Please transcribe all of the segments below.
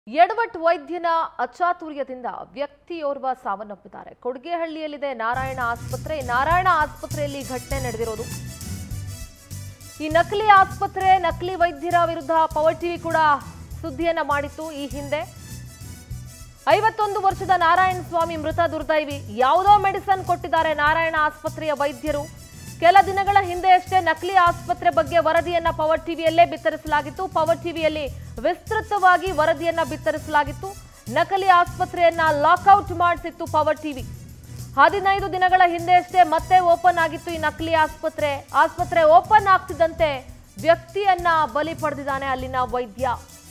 ಎಡವಟ್ ವೈದ್ಯನ ಅಚಾತುರ್ಯದಿಂದ ವ್ಯಕ್ತಿಯೋರ್ವ ಸಾವನ್ನಪ್ಪಿದ್ದಾರೆ ಕೊಡ್ಗೇಹಳ್ಳಿಯಲ್ಲಿದೆ ನಾರಾಯಣ ಆಸ್ಪತ್ರೆ ನಾರಾಯಣ ಆಸ್ಪತ್ರೆಯಲ್ಲಿ ಘಟನೆ ನಡೆದಿರೋದು ಈ ನಕಲಿ ಆಸ್ಪತ್ರೆ ನಕಲಿ ವೈದ್ಯರ ವಿರುದ್ಧ ಪವರ್ ಟಿವಿ ಕೂಡ ಸುದ್ದಿಯನ್ನ ಮಾಡಿತ್ತು ಈ ಹಿಂದೆ ಐವತ್ತೊಂದು ವರ್ಷದ ನಾರಾಯಣ ಸ್ವಾಮಿ ಮೃತ ದುರ್ದೈವಿ ಯಾವುದೋ ಮೆಡಿಸನ್ ಕೊಟ್ಟಿದ್ದಾರೆ ನಾರಾಯಣ ಆಸ್ಪತ್ರೆಯ ವೈದ್ಯರು ಕೆಲ ದಿನಗಳ ಹಿಂದೆಯಷ್ಟೇ ನಕಲಿ ಆಸ್ಪತ್ರೆ ಬಗ್ಗೆ ವರದಿಯನ್ನ ಪವರ್ ಟಿವಿಯಲ್ಲೇ ಬಿತ್ತರಿಸಲಾಗಿತ್ತು ಪವರ್ ಟಿವಿಯಲ್ಲಿ ವಿಸ್ತೃತವಾಗಿ ವರದಿಯನ್ನ ಬಿತ್ತರಿಸಲಾಗಿತ್ತು ನಕಲಿ ಆಸ್ಪತ್ರೆಯನ್ನ ಲಾಕ್ಔಟ್ ಮಾಡಿಸಿತ್ತು ಪವರ್ ಟಿವಿ ಹದಿನೈದು ದಿನಗಳ ಹಿಂದೆಯಷ್ಟೇ ಮತ್ತೆ ಓಪನ್ ಆಗಿತ್ತು ಈ ನಕಲಿ ಆಸ್ಪತ್ರೆ ಆಸ್ಪತ್ರೆ ಓಪನ್ ಆಗ್ತಿದ್ದಂತೆ ವ್ಯಕ್ತಿಯನ್ನ ಬಲಿ ಪಡೆದಿದ್ದಾನೆ ಅಲ್ಲಿನ ವೈದ್ಯ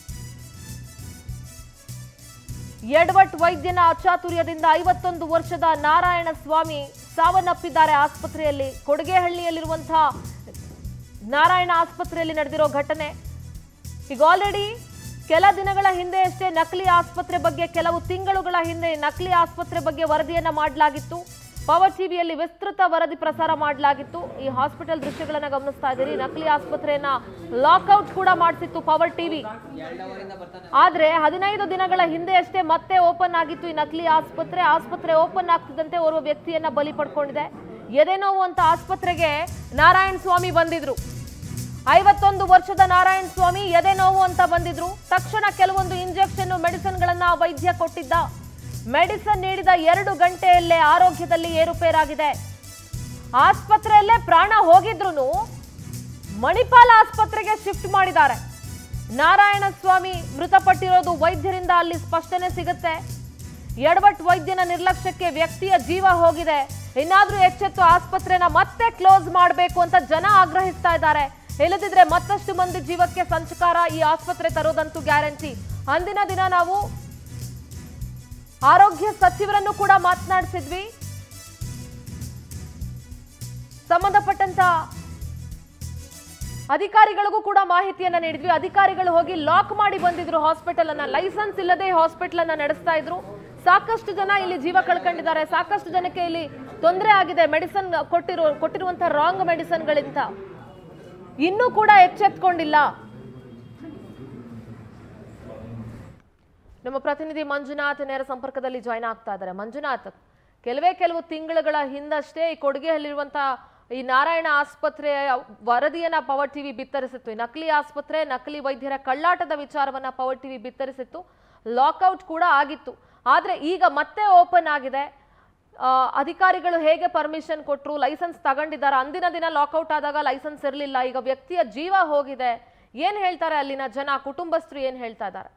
ಎಡವಟ್ ವೈದ್ಯನ ಅಚಾತುರ್ಯದಿಂದ ಐವತ್ತೊಂದು ವರ್ಷದ ನಾರಾಯಣ ಸ್ವಾಮಿ ಸಾವನ್ನಪ್ಪಿದ್ದಾರೆ ಆಸ್ಪತ್ರೆಯಲ್ಲಿ ಕೊಡಗೇಹಳ್ಳಿಯಲ್ಲಿರುವಂತಹ ನಾರಾಯಣ ಆಸ್ಪತ್ರೆಯಲ್ಲಿ ನಡೆದಿರೋ ಘಟನೆ ಈಗ ಆಲ್ರೆಡಿ ಕೆಲ ದಿನಗಳ ಹಿಂದೆಯಷ್ಟೇ ನಕಲಿ ಆಸ್ಪತ್ರೆ ಬಗ್ಗೆ ಕೆಲವು ತಿಂಗಳುಗಳ ಹಿಂದೆ ನಕಲಿ ಆಸ್ಪತ್ರೆ ಬಗ್ಗೆ ವರದಿಯನ್ನ ಮಾಡಲಾಗಿತ್ತು ಪವರ್ ಟಿವಿಯಲ್ಲಿ ವಿಸ್ತೃತ ವರದಿ ಪ್ರಸಾರ ಮಾಡಲಾಗಿತ್ತು ಈ ಹಾಸ್ಪಿಟಲ್ ದೃಶ್ಯಗಳನ್ನ ಗಮನಿಸ್ತಾ ಇದ್ದೀರಿ ನಕಲಿ ಆಸ್ಪತ್ರೆಯನ್ನ ಲಾಕ್ಔಟ್ ಕೂಡ ಮಾಡಿಸಿತ್ತು ಪವರ್ ಟಿವಿ ಆದ್ರೆ ಹದಿನೈದು ದಿನಗಳ ಹಿಂದೆಯಷ್ಟೇ ಮತ್ತೆ ಓಪನ್ ಆಗಿತ್ತು ಈ ನಕಲಿ ಆಸ್ಪತ್ರೆ ಆಸ್ಪತ್ರೆ ಓಪನ್ ಆಗ್ತಿದ್ದಂತೆ ಓರ್ವ ವ್ಯಕ್ತಿಯನ್ನ ಬಲಿ ಪಡ್ಕೊಂಡಿದೆ ಎದೆನೋವು ಅಂತ ಆಸ್ಪತ್ರೆಗೆ ನಾರಾಯಣ ಸ್ವಾಮಿ ಬಂದಿದ್ರು ಐವತ್ತೊಂದು ವರ್ಷದ ನಾರಾಯಣ ಸ್ವಾಮಿ ಎದೆ ನೋವು ಅಂತ ಬಂದಿದ್ರು ತಕ್ಷಣ ಕೆಲವೊಂದು ಇಂಜೆಕ್ಷನ್ ಮೆಡಿಸಿನ್ ಗಳನ್ನ ಆ ವೈದ್ಯ ಕೊಟ್ಟಿದ್ದ ಮೆಡಿಸಿನ್ ನೀಡಿದ ಎರಡು ಗಂಟೆಯಲ್ಲೇ ಆರೋಗ್ಯದಲ್ಲಿ ಏರುಪೇರಾಗಿದೆ ಆಸ್ಪತ್ರೆಯಲ್ಲೇ ಪ್ರಾಣ ಹೋಗಿದ್ರು ಮಣಿಪಾಲ್ ಆಸ್ಪತ್ರೆಗೆ ಶಿಫ್ಟ್ ಮಾಡಿದ್ದಾರೆ ನಾರಾಯಣ ಸ್ವಾಮಿ ಮೃತಪಟ್ಟಿರೋದು ವೈದ್ಯರಿಂದ ಅಲ್ಲಿ ಸ್ಪಷ್ಟನೆ ಸಿಗುತ್ತೆ ಎಡವಟ್ ವೈದ್ಯನ ನಿರ್ಲಕ್ಷ್ಯಕ್ಕೆ ವ್ಯಕ್ತಿಯ ಜೀವ ಹೋಗಿದೆ ಇನ್ನಾದ್ರೂ ಎಚ್ಚೆತ್ತು ಆಸ್ಪತ್ರೆನ ಮತ್ತೆ ಕ್ಲೋಸ್ ಮಾಡಬೇಕು ಅಂತ ಜನ ಆಗ್ರಹಿಸ್ತಾ ಇದ್ದಾರೆ ಇಲ್ಲದಿದ್ರೆ ಮತ್ತಷ್ಟು ಮಂದಿ ಜೀವಕ್ಕೆ ಸಂಚಕಾರ ಈ ಆಸ್ಪತ್ರೆ ತರೋದಂತೂ ಗ್ಯಾರಂಟಿ ಅಂದಿನ ದಿನ ನಾವು ಆರೋಗ್ಯ ಸಚಿವರನ್ನು ಕೂಡ ಮಾತನಾಡಿಸಿದ್ವಿ ಸಂಬಂಧಪಟ್ಟಂತ ಅಧಿಕಾರಿಗಳಿಗೂ ಕೂಡ ಮಾಹಿತಿಯನ್ನ ನೀಡಿದ್ವಿ ಅಧಿಕಾರಿಗಳು ಹೋಗಿ ಲಾಕ್ ಮಾಡಿ ಬಂದಿದ್ರು ಹಾಸ್ಪಿಟಲ್ ಅನ್ನ ಲೈಸೆನ್ಸ್ ಇಲ್ಲದೆ ಹಾಸ್ಪಿಟಲ್ ಅನ್ನ ನಡೆಸ್ತಾ ಇದ್ರು ಸಾಕಷ್ಟು ಜನ ಇಲ್ಲಿ ಜೀವ ಕಳ್ಕೊಂಡಿದ್ದಾರೆ ಸಾಕಷ್ಟು ಜನಕ್ಕೆ ಇಲ್ಲಿ ತೊಂದರೆ ಆಗಿದೆ ಮೆಡಿಸನ್ ಕೊಟ್ಟಿರೋ ಕೊಟ್ಟಿರುವಂತಹ ರಾಂಗ್ ಮೆಡಿಸನ್ಗಳಿಂದ ಇನ್ನೂ ಕೂಡ ಎಚ್ಚೆತ್ಕೊಂಡಿಲ್ಲ ನಮ್ಮ ಪ್ರತಿನಿಧಿ ಮಂಜುನಾಥ್ ನೇರ ಸಂಪರ್ಕದಲ್ಲಿ ಜಾಯ್ನ್ ಆಗ್ತಾ ಇದ್ದಾರೆ ಮಂಜುನಾಥ್ ಕೆಲವೇ ಕೆಲವು ತಿಂಗಳುಗಳ ಹಿಂದಷ್ಟೇ ಈ ಕೊಡುಗೆಯಲ್ಲಿರುವಂತಹ ಈ ನಾರಾಯಣ ಆಸ್ಪತ್ರೆಯ ವರದಿಯನ್ನ ಪವರ್ ಟಿವಿ ಬಿತ್ತರಿಸಿತ್ತು ಈ ನಕಲಿ ಆಸ್ಪತ್ರೆ ನಕಲಿ ವೈದ್ಯರ ಕಳ್ಳಾಟದ ವಿಚಾರವನ್ನ ಪವರ್ ಟಿವಿ ಬಿತ್ತರಿಸಿತ್ತು ಲಾಕ್ಔಟ್ ಕೂಡ ಆಗಿತ್ತು ಆದ್ರೆ ಈಗ ಮತ್ತೆ ಓಪನ್ ಆಗಿದೆ ಆ, ಅಧಿಕಾರಿಗಳು ಹೇಗೆ ಪರ್ಮಿಷನ್ ಕೊಟ್ಟರು ಲೈಸೆನ್ಸ್ ತಗೊಂಡಿದ್ದಾರೆ ಅಂದಿನ ದಿನ ಲಾಕ್ಔಟ್ ಆದಾಗ ಲೈಸೆನ್ಸ್ ಇರಲಿಲ್ಲ ಈಗ ವ್ಯಕ್ತಿಯ ಜೀವ ಹೋಗಿದೆ ಏನ್ ಹೇಳ್ತಾರೆ ಅಲ್ಲಿನ ಜನ ಕುಟುಂಬಸ್ಥರು ಏನ್ ಹೇಳ್ತಾ ಇದ್ದಾರೆ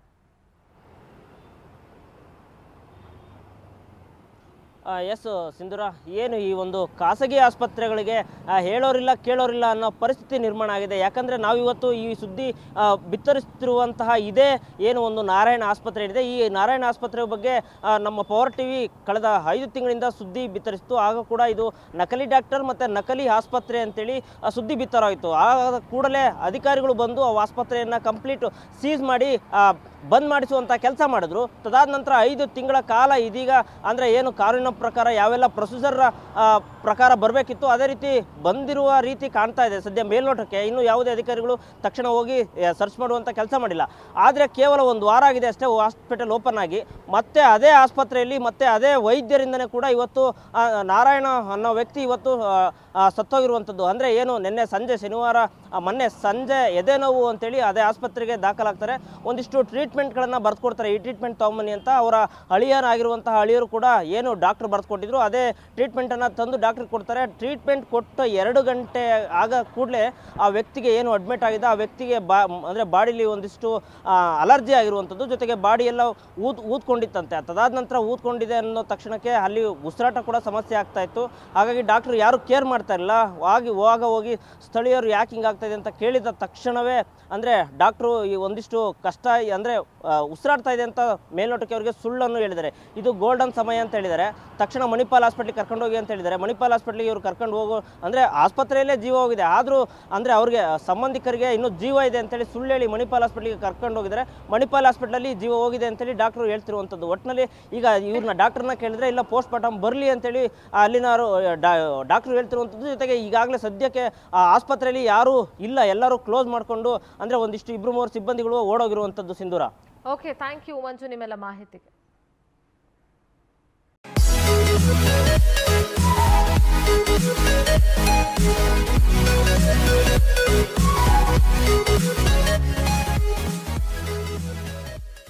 ಎಸ್ ಸಿಂಧೂರ ಏನು ಈ ಒಂದು ಖಾಸಗಿ ಆಸ್ಪತ್ರೆಗಳಿಗೆ ಆ, ಹೇಳೋರಿಲ್ಲ ಕೇಳೋರಿಲ್ಲ ಅನ್ನೋ ಪರಿಸ್ಥಿತಿ ನಿರ್ಮಾಣ ಆಗಿದೆ ಯಾಕಂದರೆ ನಾವಿವತ್ತು ಈ ಸುದ್ದಿ ಆ, ಬಿತ್ತರಿಸ್ತಿರುವಂತಹ ಇದೇ ಏನು ಒಂದು ನಾರಾಯಣ ಆಸ್ಪತ್ರೆ ಇದೆ ಈ ನಾರಾಯಣ ಆಸ್ಪತ್ರೆ ಬಗ್ಗೆ ಆ, ನಮ್ಮ ಪವರ್ ಟಿ ವಿ ಕಳೆದ ಐದು ತಿಂಗಳಿಂದ ಸುದ್ದಿ ಬಿತ್ತರಿಸಿತು ಆಗ ಕೂಡ ಇದು ನಕಲಿ ಡಾಕ್ಟರ್ ಮತ್ತು ನಕಲಿ ಆಸ್ಪತ್ರೆ ಅಂತೇಳಿ ಆ, ಸುದ್ದಿ ಬಿತ್ತರಾಯಿತು ಆ ಕೂಡಲೇ ಅಧಿಕಾರಿಗಳು ಬಂದು ಆ ಆಸ್ಪತ್ರೆಯನ್ನು ಕಂಪ್ಲೀಟ್ ಸೀಸ್ ಮಾಡಿ ಆ, ಬಂದ್ ಮಾಡಿಸುವಂಥ ಕೆಲಸ ಮಾಡಿದ್ರು ತದಾದ ನಂತರ ಐದು ತಿಂಗಳ ಕಾಲ ಇದೀಗ ಅಂದರೆ ಏನು ಕಾನೂನಿನ ಪ್ರಕಾರ ಯಾವೆಲ್ಲ ಪ್ರೊಸೀಜರ್ ಪ್ರಕಾರ ಬರಬೇಕಿತ್ತು ಅದೇ ರೀತಿ ಬಂದಿರುವ ರೀತಿ ಕಾಣ್ತಾ ಇದೆ ಸದ್ಯ ಮೇಲ್ನೋಟಕ್ಕೆ ಇನ್ನು ಯಾವುದೇ ಅಧಿಕಾರಿಗಳು ತಕ್ಷಣ ಹೋಗಿ ಸರ್ಚ್ ಮಾಡುವಂಥ ಕೆಲಸ ಮಾಡಿಲ್ಲ ಆದರೆ ಕೇವಲ ಒಂದು ವಾರ ಆಗಿದೆ ಅಷ್ಟೇ ಹಾಸ್ಪಿಟಲ್ ಓಪನ್ ಆಗಿ ಮತ್ತೆ ಅದೇ ಆಸ್ಪತ್ರೆಯಲ್ಲಿ ಮತ್ತೆ ಅದೇ ವೈದ್ಯರಿಂದನೇ ಕೂಡ ಇವತ್ತು ಆ, ನಾರಾಯಣ ಅನ್ನೋ ವ್ಯಕ್ತಿ ಇವತ್ತು ಆ, ಆ, ಸತ್ತೋಗಿರುವಂಥದ್ದು ಅಂದರೆ ಏನು ನಿನ್ನೆ ಸಂಜೆ ಶನಿವಾರ ಆ, ಮೊನ್ನೆ ಸಂಜೆ ಎದೆ ನೋವು ಅಂತೇಳಿ ಅದೇ ಆಸ್ಪತ್ರೆಗೆ ದಾಖಲಾಗ್ತಾರೆ ಒಂದಿಷ್ಟು ಟ್ರೀಟ್ಮೆಂಟ್ಗಳನ್ನು ಬರ್ಕೊಡ್ತಾರೆ ಈ ಟ್ರೀಟ್ಮೆಂಟ್ ತೊಗೊಂಬನ್ನಿ ಅಂತ ಅವರ ಅಳಿಯನಾಗಿರುವಂತಹ ಅಳಿಯರು ಕೂಡ ಏನು ಡಾಕ್ಟರ್ ಬರ್ಕೊಟ್ಟಿದ್ರು ಅದೇ ಟ್ರೀಟ್ಮೆಂಟನ್ನು ತಂದು ಡಾಕ್ಟ್ರಿಗೆ ಕೊಡ್ತಾರೆ ಟ್ರೀಟ್ಮೆಂಟ್ ಕೊಟ್ಟ ಎರಡು ಗಂಟೆ ಆಗ ಕೂಡಲೇ ಆ ವ್ಯಕ್ತಿಗೆ ಏನು ಅಡ್ಮಿಟ್ ಆಗಿದೆ ಆ ವ್ಯಕ್ತಿಗೆ ಬಾ ಅಂದರೆ ಬಾಡಿಲಿ ಒಂದಿಷ್ಟು ಅಲರ್ಜಿ ಆಗಿರುವಂಥದ್ದು ಜೊತೆಗೆ ಬಾಡಿ ಎಲ್ಲ ಊದ್ ಊದ್ಕೊಂಡಿತ್ತಂತೆ ತದಾದ ನಂತರ ಊದ್ಕೊಂಡಿದೆ ಅನ್ನೋ ತಕ್ಷಣಕ್ಕೆ ಅಲ್ಲಿ ಉಸಿರಾಟ ಕೂಡ ಸಮಸ್ಯೆ ಆಗ್ತಾ ಇತ್ತು ಹಾಗಾಗಿ ಡಾಕ್ಟ್ರು ಯಾರು ಕೇರ್ ಮಾಡ್ತಾ ಇರಲಿಲ್ಲ ಹೋಗಿ ಹೋಗ ಹೋಗಿ ಸ್ಥಳೀಯರು ಯಾಕೆ ಹಿಂಗಾಗ್ತಾ ಇದೆ ಅಂತ ಕೇಳಿದ ತಕ್ಷಣವೇ ಅಂದರೆ ಡಾಕ್ಟ್ರು ಈ ಒಂದಿಷ್ಟು ಕಷ್ಟ ಅಂದರೆ ಉಸಿರಾಡ್ತಾ ಇದೆ ಅಂತ ಮೇಲ್ನೋಟಕ್ಕೆ ಅವರಿಗೆ ಸುಳ್ಳನ್ನು ಹೇಳಿದ್ದಾರೆ ಇದು ಗೋಲ್ಡನ್ ಸಮಯ ಅಂತ ಹೇಳಿದ್ದಾರೆ ತಕ್ಷಣ ಮಣಿಪಾಲ್ ಹಾಸ್ಪಿಟ್ಲಿಗೆ ಕರ್ಕೊಂಡು ಹೋಗಿ ಅಂತ ಹೇಳಿದ್ದಾರೆ ಮಣಿಪಾಲ್ ಹಾಸ್ಪಿಟ್ಲಿಗೆ ಇವರು ಕರ್ಕೊಂಡು ಹೋಗೋ ಅಂದರೆ ಆಸ್ಪತ್ರೆಯಲ್ಲೇ ಜೀವ ಹೋಗಿದೆ ಆದರೂ ಅಂದರೆ ಅವ್ರಿಗೆ ಸಂಬಂಧಿಕರಿಗೆ ಇನ್ನೂ ಜೀವ ಇದೆ ಅಂತೇಳಿ ಸುಳ್ಳು ಹೇಳಿ ಮಣಿಪಾಲ್ ಹಾಸ್ಪಿಟ್ಲಿಗೆ ಕರ್ಕೊಂಡು ಹೋಗಿದ್ದಾರೆ ಮಣಿಪಾಲ್ ಹಾಸ್ಪಿಟ್ಲಲ್ಲಿ ಜೀವ ಹೋಗಿದೆ ಅಂತೇಳಿ ಡಾಕ್ಟ್ರು ಹೇಳ್ತಿರುವಂಥದ್ದು ಒಟ್ಟಿನಲ್ಲಿ ಈಗ ಇವ್ರನ್ನ ಡಾಕ್ಟ್ರನ್ನ ಕೇಳಿದ್ರೆ ಇಲ್ಲ ಪೋಸ್ಟ್ ಮಾರ್ಟಮ್ ಬರಲಿ ಅಂತೇಳಿ ಅಲ್ಲಿನವರು ಡಾಕ್ಟ್ರು ಹೇಳ್ತಿರುವಂಥದ್ದು ಜೊತೆಗೆ ಈಗಾಗಲೇ ಸದ್ಯಕ್ಕೆ ಆ ಆಸ್ಪತ್ರೆಯಲ್ಲಿ ಯಾರೂ ಇಲ್ಲ ಎಲ್ಲರೂ ಕ್ಲೋಸ್ ಮಾಡಿಕೊಂಡು ಅಂದರೆ ಒಂದಿಷ್ಟು ಇಬ್ಬರು ಮೂರು ಸಿಬ್ಬಂದಿಗಳು ಓಡೋಗಿರುವಂಥದ್ದು Sindhura okay thank you Manju ನಿಮ್ಮೆಲ್ಲ ಮಾಹಿತಿಗೆ